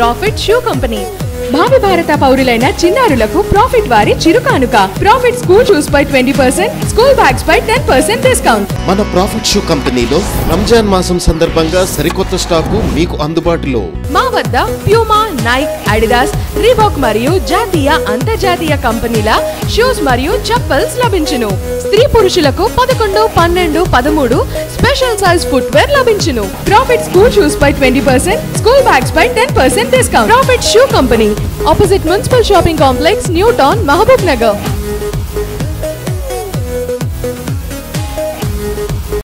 profit shoe company భావి భారత పౌరులైన చిన్నారులకు ప్రాఫిట్ వారి చిరుకానుక ప్రాఫిట్ స్కూల్ షూస్ పై ట్వంటీ పర్సెంట్ స్కూల్ బ్యాగ్స్ పై టెన్ పర్సెంట్ డిస్కౌంట్ మన ప్రాఫిట్ షూ కంపెనీలో రంజాన్ మాసం సందర్భంగా సరికొత్త స్టాకు మీకు అందుబాటులో మా వద్ద ప్యూమా నైక్ అడిడాస్ రీబాక్ మరియు జాతీయ అంతర్జాతీయ కంపెనీల షూస్ మరియు చప్పల్స్ లభించును స్త్రీ పురుషులకు పదకొండు పన్నెండు పదమూడు స్పెషల్ సైజ్ ఫుట్ వేర్ లభించును ప్రాఫిట్ స్కూల్ షూస్ పై ట్వంటీ పర్సెంట్ స్కూల్ బ్యాగ్స్ పై ten percent discount Profit shoe company opposite municipal shopping complex new town Mahbub Nagar